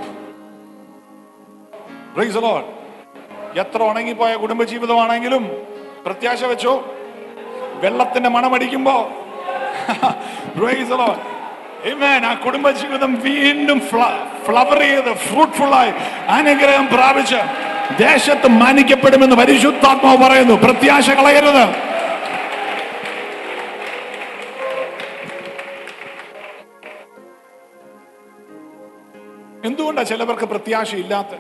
Praise the Lord. എത്ര ഉണങ്ങിപ്പോയ കുടുംബജീവിതമാണെങ്കിലും പ്രത്യാശ വെച്ചോ വെള്ളത്തിന്റെ മണമടിക്കുമ്പോ Praise the Lord. Amen. ആ കുടുംബജീവിതം വീണ്ടും ഫ്ലവർ ചെയ്ത് ഫ്രൂട്ട്ഫുൾ ആയി അനുഗ്രഹം പ്രാപിച്ച് ദേശത്ത് മാനിക്കപ്പെടുമെന്ന് പരിശുദ്ധാത്മാവ് പറയുന്നു പ്രത്യാശ കളയരുത് എന്തുകൊണ്ടാണ് ചിലവർക്ക് പ്രത്യാശയില്ലാത്ത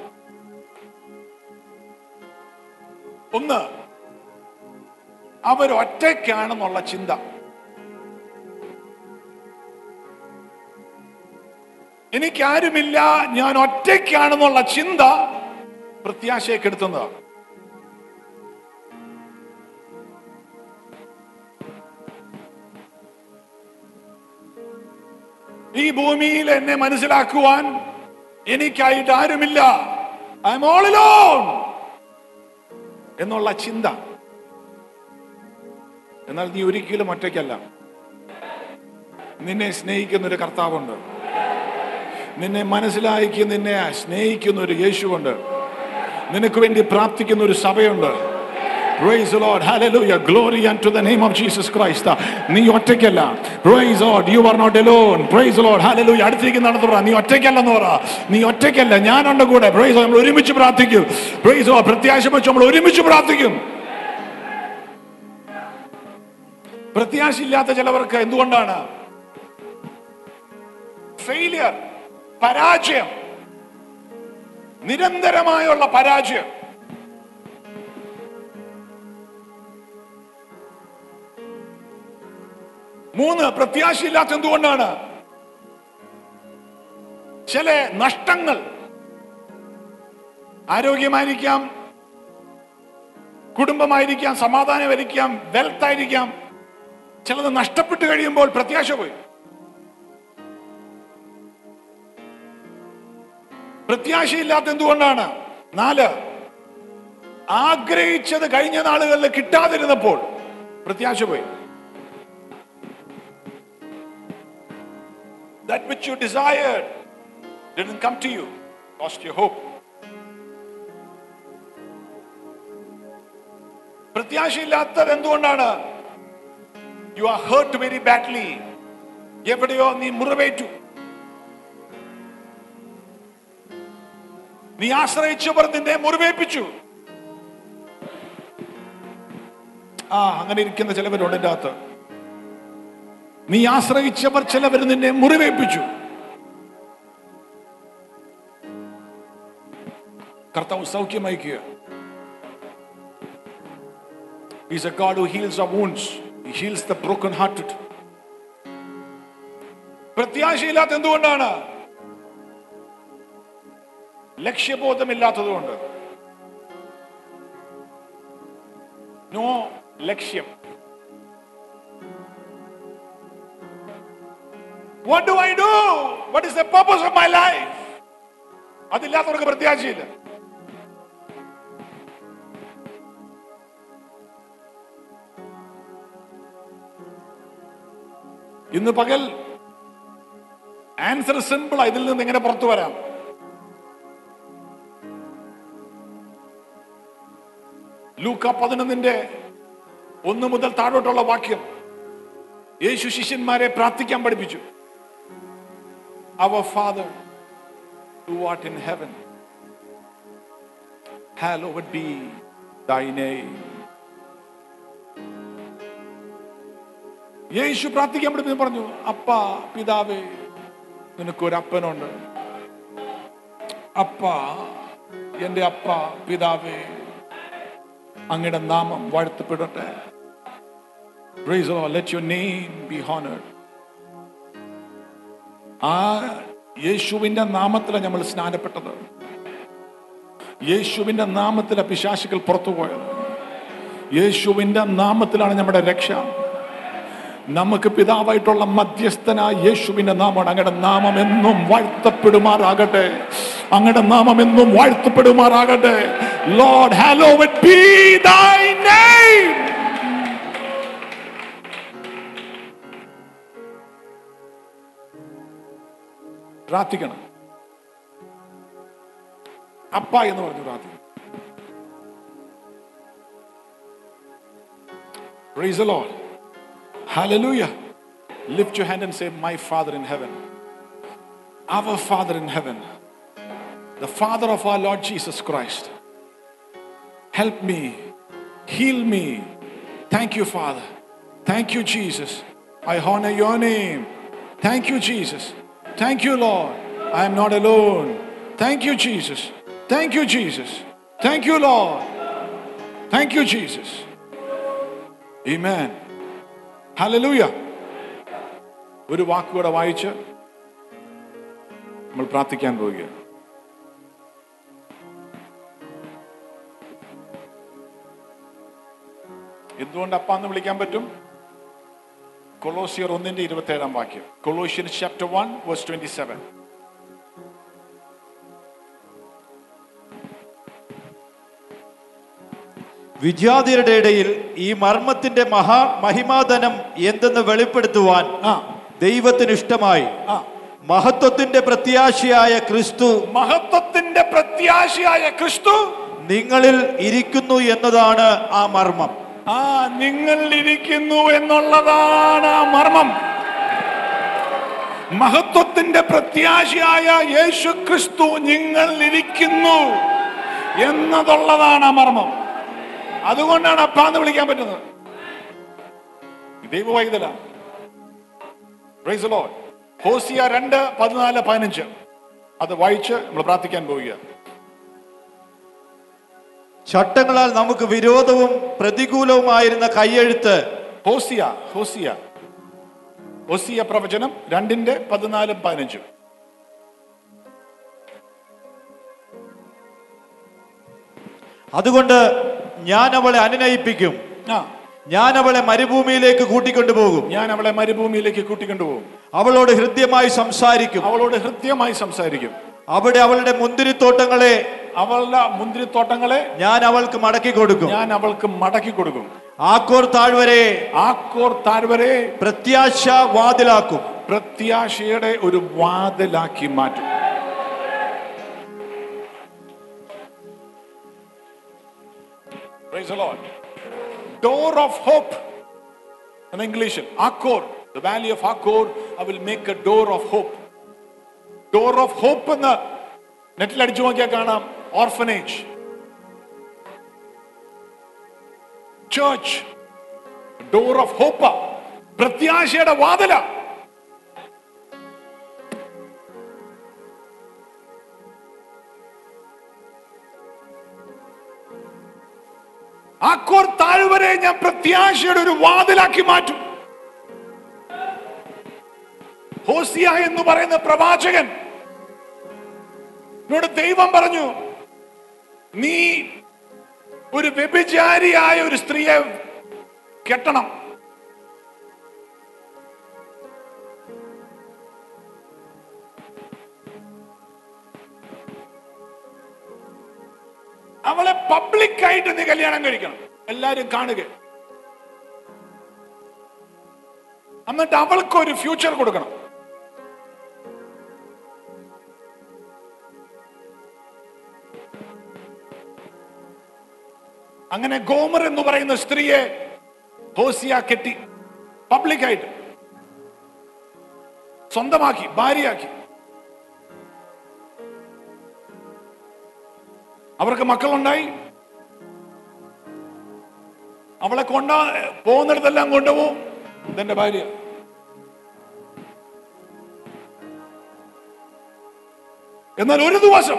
ഒന്ന് അവർ ഒറ്റയ്ക്കാണെന്നുള്ള ചിന്ത എനിക്കാരുമില്ല ഞാൻ ഒറ്റയ്ക്കാണെന്നുള്ള ചിന്ത പ്രത്യാശയെ കെടുത്തുന്നതാണ് ഈ ഭൂമിയിൽ എന്നെ മനസ്സിലാക്കുവാൻ എനിക്കായിട്ട് ആരുമില്ല ഐ എം ഓൾ alone എന്നുള്ള ചിന്ത എന്നാൽ നീ ഒരിക്കലും ഒറ്റയ്ക്കല്ല നിന്നെ സ്നേഹിക്കുന്ന ഒരു കർത്താവുണ്ട് നിന്നെ മനസ്സിലാക്കി നിന്നെ സ്നേഹിക്കുന്ന ഒരു യേശുവുണ്ട് നിനക്ക് വേണ്ടി പ്രാർത്ഥിക്കുന്ന ഒരു സഭയുണ്ട് Praise the Lord. Hallelujah. Glory unto the name of Jesus Christ. നീ ഒറ്റയ്ക്കല്ല Praise the Lord. You are not alone. Praise the Lord. Hallelujah. അടുത്തിരിക്കുന്ന നടന്നു പറ നീ ഒറ്റയ്ക്കല്ലെന്ന് പറ നീ ഒറ്റയ്ക്കല്ല ഞാനുണ്ട് കൂടെ Praise the Lord. നമ്മൾ ഒരുമിച്ച് പ്രാർത്ഥിക്കും Praise the Lord. പ്രത്യാശ വെച്ച് നമ്മൾ ഒരുമിച്ച് പ്രാർത്ഥിക്കും പ്രത്യാശയില്ലാത്ത ചിലവർക്ക് എന്തുകൊണ്ടാണ് ഫെയിലിയർ പരാജയം നിരന്തരമായുള്ള പരാജയം മൂന്ന് പ്രത്യാശയില്ലാത്ത എന്തുകൊണ്ടാണ് ചില നഷ്ടങ്ങൾ ആരോഗ്യമായിരിക്കാം കുടുംബമായിരിക്കാം സമാധാനമായിരിക്കാം വെൽത്ത് ആയിരിക്കാം ചിലത് നഷ്ടപ്പെട്ട് കഴിയുമ്പോൾ പ്രത്യാശ പോയി പ്രത്യാശയില്ലാത്ത എന്തുകൊണ്ടാണ് നാല് ആഗ്രഹിച്ചത് കഴിഞ്ഞ നാളുകളിൽ കിട്ടാതിരുന്നപ്പോൾ പ്രത്യാശ പോയി that which you desired didn't come to you lost your hope പ്രത്യാശയില്ലാത്തത് എന്തുകൊണ്ടാണ് you are hurt very badly എവിടെയോ നീ മുറിവേറ്റു നീ ആശ്രയിച്ചവർ നിന്നെ മുറിവേൽപ്പിച്ചു ആ അങ്ങനെ ഇരിക്കുന്ന ചിലവരുണ്ട് എൻ്റെ അകത്ത് നീ ആശ്രയിച്ചവർ ചിലവർ നിന്നെ മുറിവേൽപ്പിച്ചു കർത്താവ് സൗഖ്യമയക്കുക He's a God who heals our wounds. He heals the broken-hearted. പ്രത്യാശയില്ലാത്ത എന്തുകൊണ്ടാണ് ലക്ഷ്യബോധമില്ലാത്തതുകൊണ്ട് നോ ലക്ഷ്യം What do I do? What is the purpose of my life? അതില്ലാത്തവർക്ക് പ്രത്യാശയില്ല ഇന്ന് പകൽ ആൻസർ സിമ്പിൾ ഇതിൽ നിന്ന് എങ്ങനെ പുറത്തു വരാം ലൂക്ക പതിനൊന്നിന്റെ ഒന്ന് മുതൽ താഴോട്ടുള്ള വാക്യം യേശു ശിഷ്യന്മാരെ പ്രാർത്ഥിക്കാൻ പഠിപ്പിച്ചു അവർ father who art in heaven hallowed be thy name യേശു പ്രാർത്ഥിക്കാൻ പഠിപ്പിച്ചു പറഞ്ഞു അപ്പ പിതാവേ നിനക്കൊരു അപ്പനുണ്ട് അപ്പ എന്റെ അപ്പ പിതാവേ അങ്ങയുടെ നാമം വാഴ്ത്തപ്പെടട്ടെ Praise the Lord. Let your name be honored. ആ യേശുവിന്റെ നാമത്തിലാണ് നമ്മൾ സ്നാനപ്പെട്ടത് യേശുവിന്റെ നാമത്തിലെ പിശാശുക്കൾ പുറത്തുപോയത് യേശുവിന്റെ നാമത്തിലാണ് നമ്മുടെ രക്ഷ നമുക്ക് പിതാവായിട്ടുള്ള മധ്യസ്ഥനായ യേശുവിന്റെ നാമമാണ് അങ്ങയുടെ നാമം എന്നും വാഴ്ത്തപ്പെടുമാറാകട്ടെ അങ്ങയുടെ നാമം എന്നും വാഴ്ത്തപ്പെടുമാറാകട്ടെ Lord hallow be thy name പ്രാർത്ഥിക്കണം അപ്പ എന്ന് പറഞ്ഞു പ്രാർത്ഥിക്കണം Praise the Lord. Hallelujah. Lift your hand and say, My Father in heaven. Our Father in heaven. The Father of our Lord Jesus Christ. Help me. Heal me. Thank you, Father. Thank you, Jesus. I honor your name. Thank you, Jesus. Thank you, Lord. I am not alone. Thank you, Jesus. Thank you, Jesus. Thank you, Lord. Thank you, Jesus. Amen. Hallelujah. ഒരു വാക്കുകൂടെ വായിച്ച് നമ്മൾ പ്രാർത്ഥിക്കാൻ പോവുകയാണ് എന്തുകൊണ്ട് അപ്പ എന്ന് വിളിക്കാൻ പറ്റും കൊളോസിയർ ഒന്നിന്റെ ഇരുപത്തി ഏഴാം വാക്യം Colossian chapter one verse twenty seven വിജാതിയുടെ ഇടയിൽ ഈ മർമ്മത്തിന്റെ മഹാ മഹിമാധനം എന്തെന്ന് വെളിപ്പെടുത്തുവാൻ ആ ദൈവത്തിന് ഇഷ്ടമായി ആ മഹത്വത്തിന്റെ പ്രത്യാശയായ ക്രിസ്തു മഹത്വത്തിന്റെ പ്രത്യാശയായ ക്രിസ്തു നിങ്ങളിൽ ഇരിക്കുന്നു എന്നതാണ് ആ മർമ്മം ആ നിങ്ങൾ ഇരിക്കുന്നു എന്നുള്ളതാണ് ആ മർമ്മം മഹത്വത്തിന്റെ പ്രത്യാശയായ യേശു ക്രിസ്തു നിങ്ങൾ ഇരിക്കുന്നു എന്നതുള്ളതാണ് ആ മർമ്മം അതുകൊണ്ടാണ് അപ്പാന്ന് വിളിക്കാൻ പറ്റുന്നത് ദൈവവൈതല ഹോസിയ രണ്ട് പതിനാല് പതിനഞ്ച് അത് വായിച്ച് നമ്മൾ പ്രാർത്ഥിക്കാൻ പോവുക ചട്ടങ്ങളാൽ നമുക്ക് വിരോധവും പ്രതികൂലവുമായിരുന്ന കൈയെഴുത്ത് ഹോസിയ ഹോസിയ ഹോസിയ പ്രവചനം രണ്ടിന്റെ പതിനാലും പതിനഞ്ചും അതുകൊണ്ട് ഞാൻ അവളെ അനുനയിപ്പിക്കും ആ ഞാൻ അവളെ മരുഭൂമിയിലേക്ക് കൂട്ടിക്കൊണ്ടുപോകും ഞാൻ അവളെ മരുഭൂമിയിലേക്ക് കൂട്ടിക്കൊണ്ടുപോകും അവളോട് ഹൃദ്യമായി സംസാരിക്കും അവളോട് ഹൃദ്യമായി സംസാരിക്കും അവിടെ അവളുടെ മുന്തിരിത്തോട്ടങ്ങളെ അവളുടെ മുന്തിരിത്തോട്ടങ്ങളെ ഞാൻ അവൾക്ക് മടക്കി കൊടുക്കും ഞാൻ അവൾക്ക് മടക്കി കൊടുക്കും ആക്കോർ താഴ്വരെ ആക്കോർ താഴ്വരെ പ്രത്യാശ വാതിലാക്കും പ്രത്യാശയുടെ ഒരു വാതിലാക്കി മാറ്റും Praise the Lord. Door of hope. In English, Akkor, the valley of Akkor, I will make a door of hope. Door of hope എന്ന് നെറ്റിൽ അടിച്ചു നോക്കിയാൽ കാണാം orphanage church door of hope പ്രത്യാശയുടെ വാതില ആക്കോർ താഴ്വരെ ഞാൻ പ്രത്യാശയുടെ ഒരു വാതിലാക്കി മാറ്റും ഹോസിയ എന്ന് പറയുന്ന പ്രവാചകൻ എന്നോട് ദൈവം പറഞ്ഞു നീ ഒരു വ്യഭിചാരിയായ ഒരു സ്ത്രീയെ കെട്ടണം അവളെ പബ്ലിക്കായിട്ട് നീ കല്യാണം കഴിക്കണം എല്ലാരും കാണുക എന്നിട്ട് അവൾക്ക് ഒരു ഫ്യൂച്ചർ കൊടുക്കണം അങ്ങനെ ഗോമർ എന്ന് പറയുന്ന സ്ത്രീയെ ഹോസിയ കെട്ടി പബ്ലിക്കായിട്ട് സ്വന്തമാക്കി ഭാര്യയാക്കി അവർക്ക് മക്കളുണ്ടായി അവളെ കൊണ്ടാ പോകുന്നിടത്തെല്ലാം കൊണ്ടുപോകും ഇതെന്റെ ഭാര്യ എന്നാൽ ഒരു ദിവസം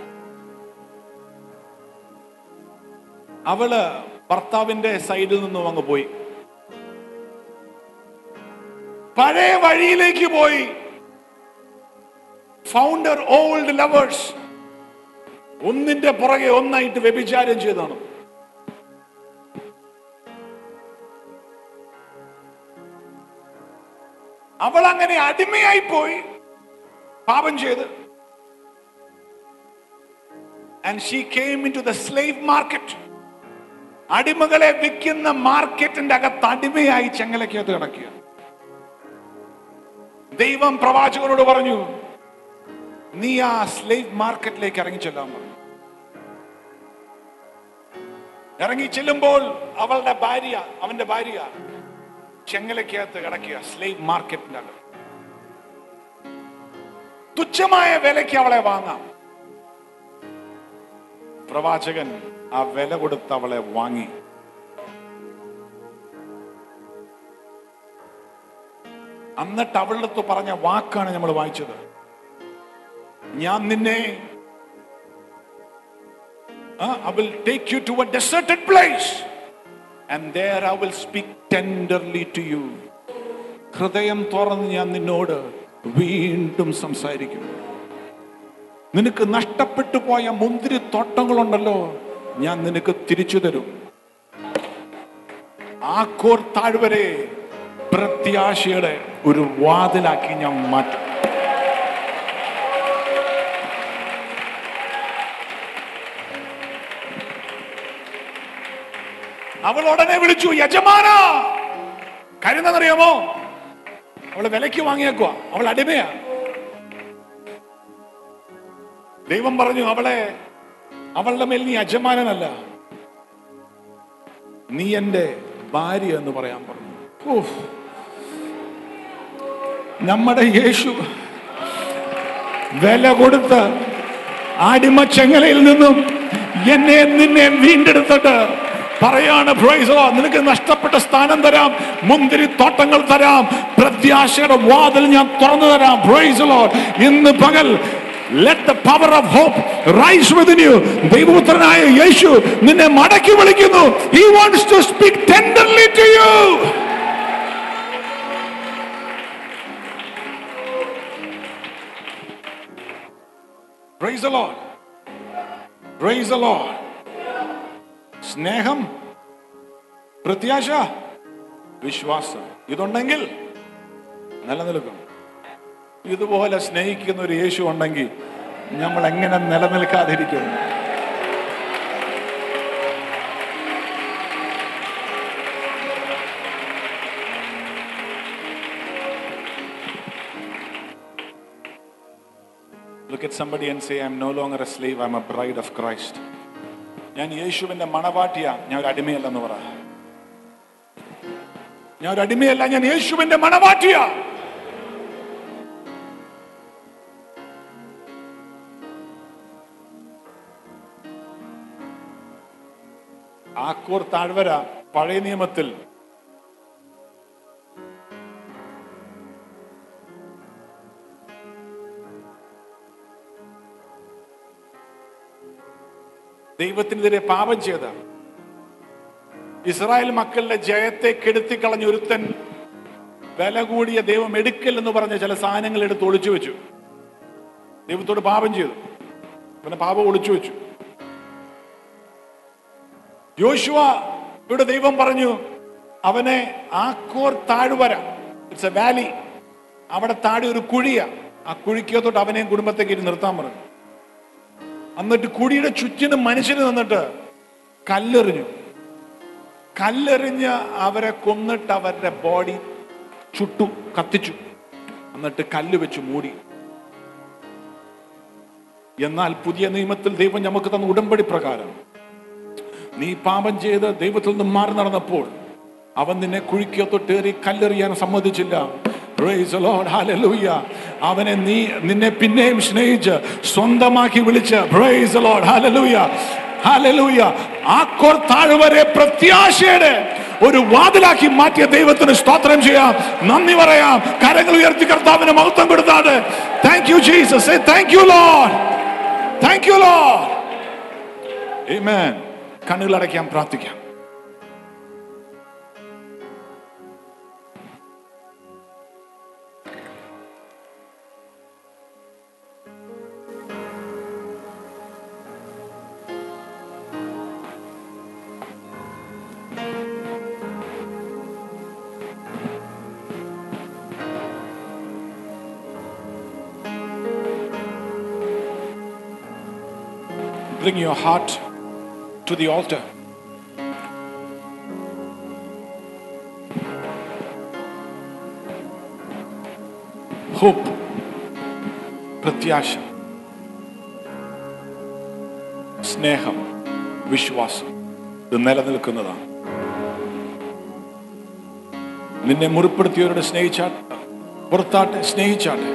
അവള് ഭർത്താവിന്റെ സൈഡിൽ നിന്നും അങ്ങ് പോയി പഴയ വഴിയിലേക്ക് പോയി ഫൗണ്ടർ ഓൾഡ് ലവേഴ്സ് ഒന്നിന്റെ പുറകെ ഒന്നായിട്ട് വ്യഭിചാരം ചെയ്താണ് അവൾ അങ്ങനെ അടിമയായി പോയി പാപം ചെയ്ത് and she came in to the slave market അടിമകളെ വിൽക്കുന്ന മാർക്കറ്റിന്റെ അകത്ത് അടിമയായി ചെങ്ങലക്കകത്ത് കിടക്കുക ദൈവം പ്രവാചകനോട് പറഞ്ഞു നീ ആ സ്ലേവ് മാർക്കറ്റിലേക്ക് ഇറങ്ങി ചെല്ലാൻ പറഞ്ഞു ഇറങ്ങി ചെല്ലുമ്പോൾ അവളുടെ ഭാര്യ അവന്റെ ഭാര്യ ചെങ്ങലക്കകത്ത് കിടക്കുക സ്ലേവ് മാർക്കറ്റിന്റെ അകത്ത് തുച്ഛമായ വിലയ്ക്ക് അവളെ വാങ്ങാം പ്രവാചകൻ ആ വില കൊടുത്ത് അവളെ വാങ്ങി എന്നിട്ട് അവളുടെ അടുത്ത് പറഞ്ഞ വാക്കാണ് നമ്മൾ വായിച്ചത് ഞാൻ നിന്നെ I will take you to a deserted place and there I will speak tenderly to you ഹൃദയം തുറന്ന് ഞാൻ നിന്നോട് വീണ്ടും സംസാരിക്കും നിനക്ക് നഷ്ടപ്പെട്ടു പോയ മുന്തിരി തോട്ടങ്ങളുണ്ടല്ലോ ഞാൻ നിനക്ക് തിരിച്ചു തരും ആക്കോർ താഴ്വരെ പ്രത്യാശയുടെ ഒരു വാതിലാക്കി ഞാൻ മാറ്റും അവൾ ഉടനെ വിളിച്ചു യജമാന കരുന്നറിയാമോ അവള് വിലയ്ക്ക് വാങ്ങിയേക്കുവാ അവൾ അടിമയാ ദൈവം പറഞ്ഞു അവളെ അവളുടെ മേൽ നീ യജമാനനല്ല നീ എന്റെ ഭാര്യ എന്ന് പറയാൻ പറഞ്ഞു ഓഹ്. നമ്മുടെ യേശു വില കൊടുത്ത് അടിമ ചെങ്ങലയിൽ നിന്നും എന്നെ നിന്നെ വീണ്ടെടുത്തിട്ട് പറയാണ് പ്രൈസോ നിനക്ക് നഷ്ടപ്പെട്ട സ്ഥാനം തരാം മുന്തിരി തോട്ടങ്ങൾ തരാം പ്രത്യാശയുടെ വാതിൽ ഞാൻ തുറന്നു തരാം പ്രൈസലോ ഇന്ന് പകൽ let the power of hope rise within you ദൈവപുത്രനായ യേശു നിന്നെ മടക്കി വിളിക്കുന്നു he wants to speak tenderly to you praise the Lord praise the Lord സ്നേഹം പ്രത്യാശ വിശ്വാസം ഇതുണ്ടെങ്കിൽ നിലനിൽക്കും ഇതുപോലെ സ്നേഹിക്കുന്ന ഒരു യേശു ഉണ്ടെങ്കിൽ നമ്മൾ എങ്ങനെ നിലനിൽക്കാതിരിക്കും Look at somebody and say, I'm no longer a slave, I'm a bride of Christ. ഞാൻ യേശുവിന്റെ മണവാട്ടിയ ഞാൻ ഒരു അടിമയല്ലെന്ന് പറ ഞാൻ ഒരു അടിമയല്ല ഞാൻ യേശുവിന്റെ മണവാട്ടിയ ആക്കൂർ താഴ്വര പഴയ നിയമത്തിൽ ദൈവത്തിനെതിരെ പാപം ചെയ്ത ഇസ്രായേൽ മക്കളുടെ ജയത്തെ കെടുത്തിക്കളഞ്ഞ ഒരുത്തൻ വില കൂടിയ ദൈവം എടുക്കൽ എന്ന് പറഞ്ഞ ചില സാധനങ്ങൾ എടുത്ത് ഒളിച്ചു വെച്ചു ദൈവത്തോട് പാപം ചെയ്തു പിന്നെ പാപം ഒളിച്ചു വെച്ചു യോശുവ ഇവിടെ ദൈവം പറഞ്ഞു അവനെ ആക്കോർ താഴ്വര ഇറ്റ്സ് എ വാലി അവിടെ താഴെ ഒരു കുഴിയ ആ കുഴിക്കകത്തോട്ട് അവനെയും കുടുംബത്തെ നിർത്താൻ പറഞ്ഞു എന്നിട്ട് കുഴിയുടെ ചുറ്റിനും മനുഷ്യന് നിന്നിട്ട് കല്ലെറിഞ്ഞു കല്ലെറിഞ്ഞ് അവരെ കൊന്നിട്ട് അവരുടെ ബോഡി ചുട്ടു കത്തിച്ചു എന്നിട്ട് കല്ല് വെച്ച് മൂടി എന്നാൽ പുതിയ നിയമത്തിൽ ദൈവം നമുക്ക് തന്ന ഉടമ്പടി പ്രകാരം നീ പാപം ചെയ്ത് ദൈവത്തിൽ നിന്ന് മാറി നടന്നപ്പോൾ അവൻ നിന്നെ കുഴിക്കത്തൊട്ടേറി കല്ലെറിയാൻ സമ്മതിച്ചില്ല Praise the Lord. Hallelujah. അവനെ നീ നിന്നെ പിന്നെയും സ്നേഹിച്ച് സ്വന്തമാക്കി വിളിച്ച് Praise the Lord. Hallelujah. Hallelujah. Achor താഴ്വരെ പ്രത്യാശയുടെ ഒരു വാതിലാക്കി മാറ്റിയ ദൈവത്തിന് സ്തോത്രം ചെയ്യാം നന്ദി പറയാം കരങ്ങൾ ഉയർത്തി കർത്താവിന് മഹത്വം കൊടുത്താട് thank you Jesus thank you Lord thank you Lord Amen. കണ്ണുകൾ അടയ്ക്കാൻ പ്രാർത്ഥിക്കാം Bring your heart to the altar. Hope, പ്രത്യാശ സ്നേഹം വിശ്വാസം ഇത് നിലനിൽക്കുന്നതാണ് നിന്നെ മുറിപ്പെടുത്തിയവരോട് സ്നേഹിച്ചാട്ടെ പുറത്താട്ടെ സ്നേഹിച്ചാട്ടെ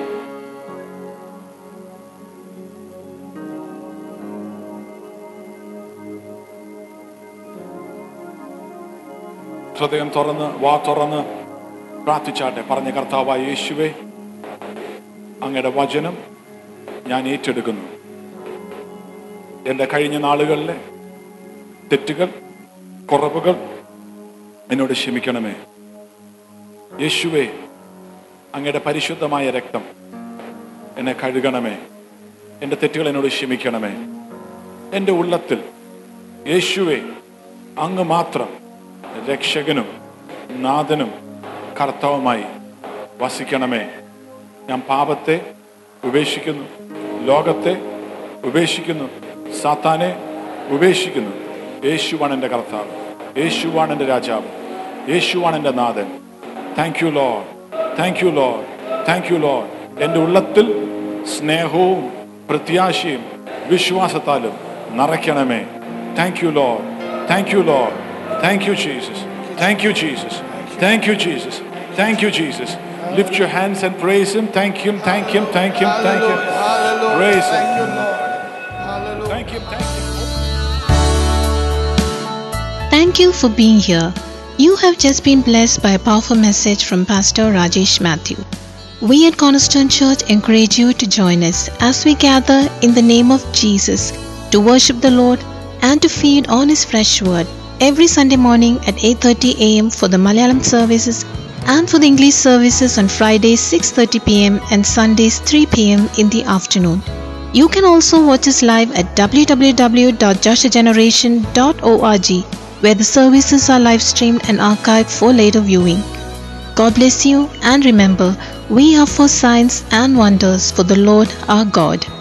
ഹൃദയം തുറന്ന് വാ തുറന്ന് പ്രാർത്ഥിച്ചാട്ടെ പറഞ്ഞ കർത്താവായ യേശുവേ അങ്ങയുടെ വചനം ഞാൻ ഏറ്റെടുക്കുന്നു എൻ്റെ കഴിഞ്ഞ നാളുകളിലെ തെറ്റുകൾ കുറവുകൾ എന്നോട് ക്ഷമിക്കണമേ യേശുവേ അങ്ങയുടെ പരിശുദ്ധമായ രക്തം എന്നെ കഴുകണമേ എൻ്റെ തെറ്റുകൾ എന്നോട് ക്ഷമിക്കണമേ എൻ്റെ ഉള്ളത്തിൽ യേശുവേ അങ്ങ് മാത്രം രക്ഷകനും നാഥനും കർത്താവുമായി വസിക്കണമേ ഞാൻ പാപത്തെ ഉപേക്ഷിക്കുന്നു ലോകത്തെ ഉപേക്ഷിക്കുന്നു സാത്താനെ ഉപേക്ഷിക്കുന്നു യേശുവാണ് എൻ്റെ കർത്താവ് യേശുവാണ് എൻ്റെ രാജാവ് യേശുവാണ് എൻ്റെ നാഥൻ thank you Lord thank you Lord thank you Lord എൻ്റെ ഉള്ളത്തിൽ സ്നേഹവും പ്രത്യാശയും വിശ്വാസത്താലും നിറയ്ക്കണമേ thank you Lord thank you Lord thank you Jesus thank you Jesus thank you Jesus thank you Jesus lift your hands and praise him thank him thank him thank him thank him praise him thank him thank him Thank you for being here. You have just been blessed by a powerful message from Pastor Rajesh Matthew. We at Cornerstone Church encourage you to join us as we gather in the name of Jesus to worship the Lord and to feed on his fresh word every Sunday morning at 8:30 a.m. for the Malayalam services and for the English services on Fridays 6:30 p.m. and Sundays 3 p.m. in the afternoon. You can also watch us live at www.joshageneration.org where the services are live streamed and archived for later viewing. God bless you and remember, we are for signs and wonders for the Lord our God.